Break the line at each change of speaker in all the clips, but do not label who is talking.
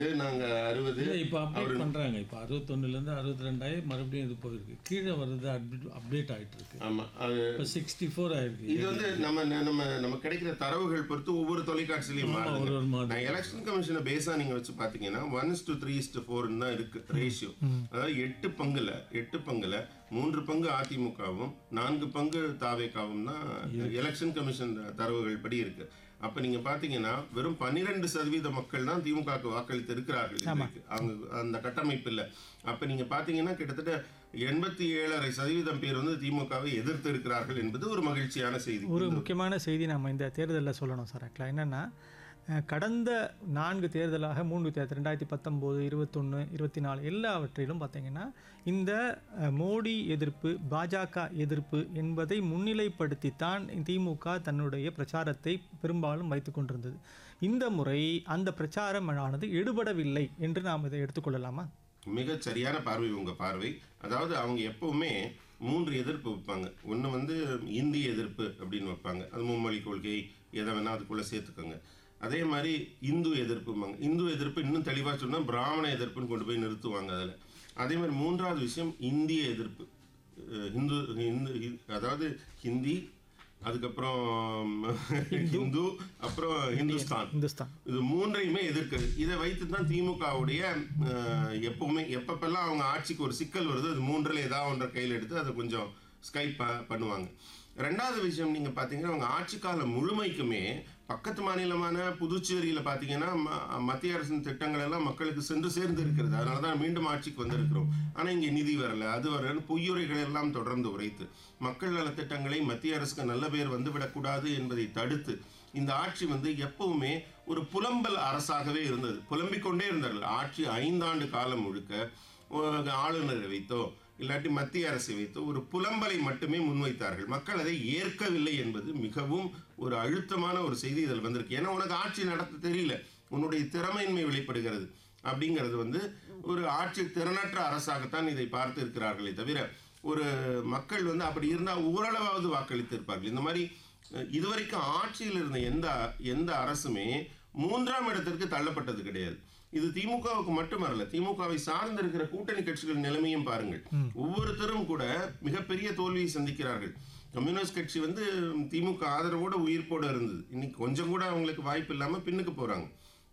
நாங்க அறுபது
இல்லை இப்போ அப்டேட் பண்ணுறாங்க இப்போ அறுபத்தொன்னுலேருந்து அறுபத்தி ரெண்டாயி மறுபடியும் இது போயிருக்கு கீழே வர்றது அப்டேட் அப்டேட் ஆகிட்டு இருக்கு
ஆமா அது
இப்போ சிக்ஸ்டி ஃபோர் ஆயிருக்கு
இது வந்து நம்ம நம்ம நம்ம கிடைக்கிற தரவுகள் பொறுத்து ஒவ்வொரு தொலைக்காட்சியிலையும்
ஒரு
மாறுது
ஒரு மாதிரி
நான் எலெக்ஷன் கமிஷனை பேஸா நீங்க வச்சு பாத்தீங்கன்னா ஒன் டு த்ரீ டு ஃபோர்னு தான் இருக்கு ரேஷியோ அதாவது எட்டு பங்குல எட்டு பங்குல மூன்று பங்கு அதிமுகவும் நான்கு பங்கு தாவேக்காவும் தான் எலெக்ஷன் கமிஷன் தரவுகள் படி இருக்கு அப்ப நீங்க பாத்தீங்கன்னா வெறும் பன்னிரெண்டு சதவீத மக்கள் தான் திமுகவுக்கு வாக்களித்து இருக்கிறார்கள் இன்றைக்கு. அவங்க அந்த கட்டமைப்பு இல்ல அப்ப நீங்க பாத்தீங்கன்னா கிட்டத்தட்ட எண்பத்தி ஏழரை சதவீதம் பேர் வந்து திமுகவை எதிர்த்து இருக்கிறார்கள் என்பது ஒரு மகிழ்ச்சியான செய்தி
ஒரு முக்கியமான செய்தி நம்ம இந்த தேர்தலில் சொல்லணும் சார் ஆக்சுவலாக என்னென்னா அஹ், கடந்த நான்கு தேர்தலாக மூன்று தேர்தல் ரெண்டாயிரத்தி பத்தொம்போது இருபத்தொன்று இருபத்தி நாலு எல்லாவற்றிலும் பார்த்தீங்கன்னா இந்த அஹ், மோடி எதிர்ப்பு பாஜக எதிர்ப்பு என்பதை முன்னிலைப்படுத்தித்தான் திமுக தன்னுடைய பிரச்சாரத்தை பெரும்பாலும் வைத்து கொண்டிருந்தது இந்த முறை அந்த பிரச்சாரம் ஆனது எடுபடவில்லை என்று நாம் இதை எடுத்துக்கொள்ளலாமா
மிகச் சரியான பார்வை உங்க பார்வை அதாவது அவங்க எப்பவுமே மூன்று எதிர்ப்பு வைப்பாங்க ஒன்று வந்து இந்தி எதிர்ப்பு அப்படின்னு வைப்பாங்க அது மும்மொழி கொள்கை எதை வேணா அதுக்குள்ள சேர்த்துக்கோங்க அதே மாதிரி இந்து எதிர்ப்பும்பாங்க இந்து எதிர்ப்பு இன்னும் தெளிவாக சொன்னால் பிராமண எதிர்ப்புன்னு கொண்டு போய் நிறுத்துவாங்க அதில் அதே மாதிரி மூன்றாவது விஷயம் இந்திய எதிர்ப்பு அஹ் ஹிந்து ஹிந்து ஹி- அதாவது ஹிந்தி அதுக்கப்புறம் ஹிந்து அப்புறம் ஹிந்துஸ்தான்
இந்துஸ்தான்
இது மூன்றையுமே எதிர்க்குது இதை வைத்து தான் திமுகவுடைய அஹ், எப்பவுமே எப்பப்பெல்லாம் அவங்க ஆட்சிக்கு ஒரு சிக்கல் வருது அது மூன்றில் ஏதாவது ஒன்றை கையில் எடுத்து அதை கொஞ்சம் ஸ்கைப் ப- பண்ணுவாங்க ரெண்டாவது விஷயம் நீங்கள் பார்த்தீங்கன்னா அவங்க ஆட்சி காலம் முழுமைக்குமே பக்கத்து மாநிலமான புதுச்சேரியில் பார்த்தீங்கன்னா ம- மத்திய அரசின் திட்டங்கள் எல்லாம் மக்களுக்கு சென்று சேர்ந்து இருக்கிறது அதனால தான் மீண்டும் ஆட்சிக்கு வந்திருக்கிறோம் ஆனால் இங்கே நிதி வரல அது வரலன்னு பொய்யுரைகள் எல்லாம் தொடர்ந்து உரைத்து மக்கள் நலத்திட்டங்களை மத்திய அரசுக்கு நல்ல பேர் வந்துவிடக்கூடாது என்பதை தடுத்து இந்த ஆட்சி வந்து எப்பவுமே ஒரு புலம்பல் அரசாகவே இருந்தது புலம்பிக் கொண்டே இருந்தார்கள் ஆட்சி ஐந்தாண்டு காலம் முழுக்க ஒரு ஆளுநரை வைத்தோ இல்லாட்டி மத்திய அரசை வைத்தோ ஒரு புலம்பலை மட்டுமே முன்வைத்தார்கள் மக்கள் அதை ஏற்கவில்லை என்பது மிகவும் ஒரு அழுத்தமான ஒரு செய்தி இதில் வந்திருக்கு ஏன்னா உனக்கு ஆட்சி நடத்த தெரியல உன்னுடைய திறமையின்மை வெளிப்படுகிறது அப்படிங்கிறது வந்து ஒரு ஆட்சி திறனற்ற அரசாகத்தான் இதை பார்த்து இருக்கிறார்களே தவிர ஒரு மக்கள் வந்து அப்படி இருந்தால் ஓரளவாவது வாக்களித்து இருப்பார்கள் இந்த மாதிரி அஹ், இதுவரைக்கும் ஆட்சியில் இருந்த எந்த எந்த அரசுமே மூன்றாம் இடத்திற்கு தள்ளப்பட்டது கிடையாது இது திமுகவுக்கு மட்டுமல்ல திமுகவை சார்ந்து இருக்கிற கூட்டணி கட்சிகள் நிலைமையும் பாருங்கள் ஒவ்வொருத்தரும் கூட மிகப்பெரிய தோல்வியை சந்திக்கிறார்கள் கம்யூனிஸ்ட் கட்சி வந்து திமுக ஆதரவோட உயிர்ப்போட இருந்தது இன்னைக்கு கொஞ்சம் கூட அவங்களுக்கு வாய்ப்பு இல்லாம பின்னுக்கு போறாங்க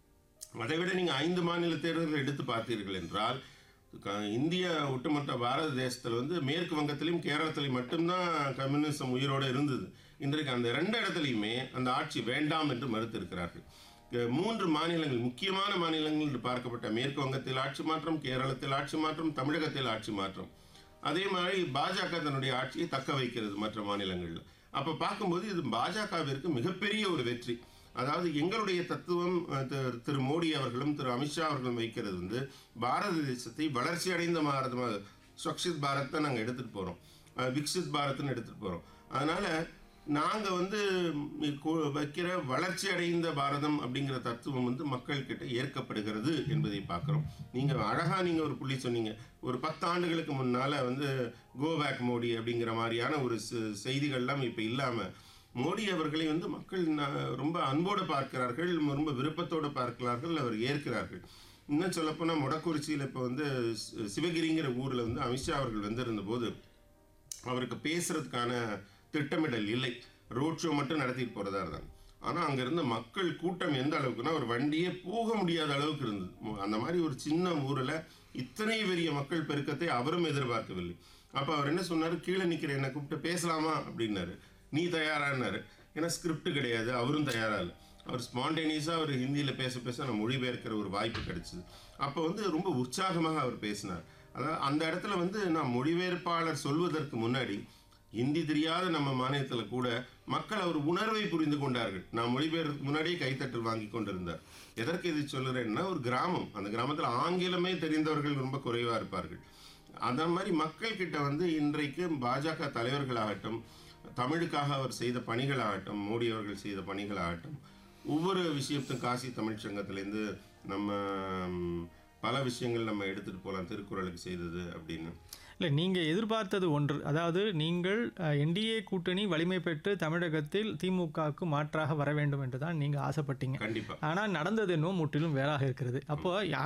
அதை விட நீங்க ஐந்து மாநில தேர்தல்கள் எடுத்து பார்த்தீர்கள் என்றால் க- இந்திய ஒட்டுமொத்த பாரத தேசத்தில் வந்து மேற்கு வங்கத்திலையும் கேரளத்திலையும் மட்டும்தான் கம்யூனிசம் உயிரோடு இருந்தது இன்றைக்கு அந்த ரெண்டு இடத்துலையுமே அந்த ஆட்சி வேண்டாம் என்று மறுத்திருக்கிறார்கள் க- மூன்று மாநிலங்கள் முக்கியமான மாநிலங்கள் என்று பார்க்கப்பட்ட மேற்கு வங்கத்தில் ஆட்சி மாற்றம் கேரளத்தில் ஆட்சி மாற்றம் தமிழகத்தில் ஆட்சி மாற்றம் அதே மாதிரி பாஜக தன்னுடைய ஆட்சியை தக்க வைக்கிறது மற்ற மாநிலங்களில் அப்போ பார்க்கும்போது இது பாஜகவிற்கு மிகப்பெரிய ஒரு வெற்றி அதாவது எங்களுடைய தத்துவம் அஹ், திரு- திரு மோடி அவர்களும் திரு அமித்ஷா அவர்களும் வைக்கிறது வந்து பாரத தேசத்தை வளர்ச்சி அடைந்த பாரதமாக ஸ்வக்ஷித் பாரத் தான் நாங்கள் எடுத்துகிட்டு போகிறோம் விக்சித் பாரத்னு எடுத்துகிட்டு போகிறோம் அதனால் நாங்கள் வந்து ம், கு- வைக்கிற வளர்ச்சி அடைந்த பாரதம் அப்படிங்கிற தத்துவம் வந்து மக்கள்கிட்ட ஏற்கப்படுகிறது என்பதை பார்க்குறோம் நீங்கள் அழகாக நீங்கள் ஒரு புள்ளி சொன்னீங்க ஒரு பத்து ஆண்டுகளுக்கு முன்னால் வந்து கோ பேக் மோடி அப்படிங்கிற மாதிரியான ஒரு செ- செய்திகள்லாம் இப்போ இல்லாமல் மோடி அவர்களை வந்து மக்கள் ந- ரொம்ப அன்போடு பார்க்கிறார்கள் ரொம்ப விருப்பத்தோடு பார்க்கிறார்கள் அவர் ஏற்கிறார்கள் இன்னும் சொல்லப்போனால் மொடக்குறிச்சியில் இப்போ வந்து சி- சிவகிரிங்கிற ஊரில் வந்து அமித்ஷா அவர்கள் வந்திருந்த போது அவருக்கு பேசுறதுக்கான திட்டமிடல் இல்லை ரோட் ஷோ மட்டும் நடத்திட்டு போறதா இருந்தாங்க ஆனால் அங்க இருந்த மக்கள் கூட்டம் எந்த அளவுக்குன்னா ஒரு வண்டியே போக முடியாத அளவுக்கு இருந்தது மு- அந்த மாதிரி ஒரு சின்ன ஊரில் இத்தனை பெரிய மக்கள் பெருக்கத்தை அவரும் எதிர்பார்க்கவில்லை அப்போ அவர் என்ன சொன்னார் கீழே நிற்கிற என்னை கூப்பிட்டு பேசலாமா அப்படின்னாரு நீ தயாரானாரு ஏன்னா ஸ்கிரிப்ட் கிடையாது அவரும் தயாரா இல்லை அவர் ஸ்பான்டேனியஸாக அவர் ஹிந்தியில் பேச பேச நான் மொழிபெயர்க்கிற ஒரு வாய்ப்பு கிடைச்சிது அப்போ வந்து ரொம்ப உற்சாகமாக அவர் பேசினார் அதாவது அந்த இடத்துல வந்து நான் மொழிபெயர்ப்பாளர் சொல்வதற்கு முன்னாடி ஹிந்தி தெரியாத நம்ம மாநிலத்தில் கூட மக்கள் அவர் உணர்வை புரிந்து கொண்டார்கள் நான் மொழிபெயர்க்கு முன்னாடியே கைத்தட்டல் வாங்கி கொண்டிருந்தார் எதற்கு இது சொல்லுறேன்னா ஒரு கிராமம் அந்த கிராமத்தில் ஆங்கிலமே தெரிந்தவர்கள் ரொம்ப குறைவாக இருப்பார்கள் அந்த மாதிரி மக்கள் கிட்ட வந்து இன்றைக்கு பாஜக தலைவர்களாகட்டும் தமிழுக்காக அவர் செய்த பணிகளாகட்டும் மோடி அவர்கள் செய்த பணிகளாகட்டும் ஒவ்வொரு விஷயத்தும் காசி தமிழ் சங்கத்திலேருந்து நம்ம ம், பல விஷயங்கள் நம்ம எடுத்துகிட்டு போகலாம் திருக்குறளுக்கு செய்தது அப்படின்னு
இல்லை நீங்கள் எதிர்பார்த்தது ஒன்று அதாவது நீங்கள் என்டிஏ கூட்டணி வலிமை பெற்று தமிழகத்தில் திமுகவுக்கு மாற்றாக வர வேண்டும் என்று தான் நீங்கள் ஆசைப்பட்டீங்க
கண்டிப்பா
ஆனால் நடந்தது என்னவோ முற்றிலும் வேறாக இருக்கிறது அப்போ யா-